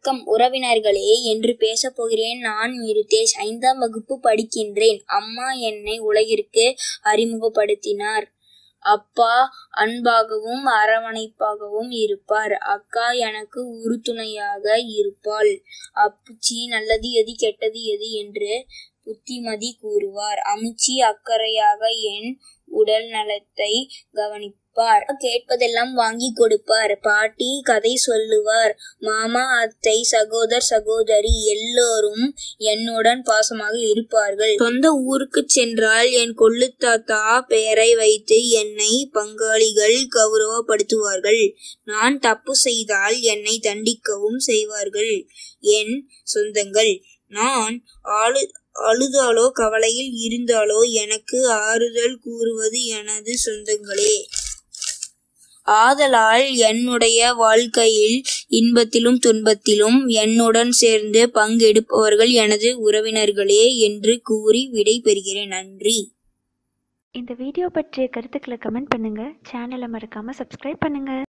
வணக்கம் உறவினர்களே என்று பேசப் போகிறேன் நான் மிருதேஷ் ஐந்தாம் வகுப்பு படிக்கின்றேன் அம்மா என்னை உலகிற்கு அறிமுகப்படுத்தினார் அப்பா அன்பாகவும் அரவணைப்பாகவும் இருப்பார் அக்கா எனக்கு உறுதுணையாக இருப்பாள் அப்புச்சி நல்லது எது கெட்டது எது என்று புத்திமதி கூறுவார் அம்முச்சி அக்கறையாக என் உடல் நலத்தை கவனிப்பார் கேட்பதெல்லாம் வாங்கி கொடுப்பார் பாட்டி கதை சொல்லுவார் மாமா அத்தை சகோதர் சகோதரி எல்லோரும் என்னுடன் பாசமாக இருப்பார்கள் சொந்த ஊருக்கு சென்றால் என் கொள்ளு தாத்தா பெயரை வைத்து என்னை பங்காளிகள் கௌரவப்படுத்துவார்கள் நான் தப்பு செய்தால் என்னை தண்டிக்கவும் செய்வார்கள் என் சொந்தங்கள் நான் ஆளு அழுதாலோ கவலையில் இருந்தாலோ எனக்கு ஆறுதல் கூறுவது எனது சொந்தங்களே ஆதலால் என்னுடைய வாழ்க்கையில் இன்பத்திலும் துன்பத்திலும் என்னுடன் சேர்ந்து பங்கெடுப்பவர்கள் எனது உறவினர்களே என்று கூறி விடை பெறுகிறேன் நன்றி இந்த வீடியோ பற்றிய கருத்துக்களை கமெண்ட் பண்ணுங்க சேனலை மறக்காம சப்ஸ்கிரைப் பண்ணுங்க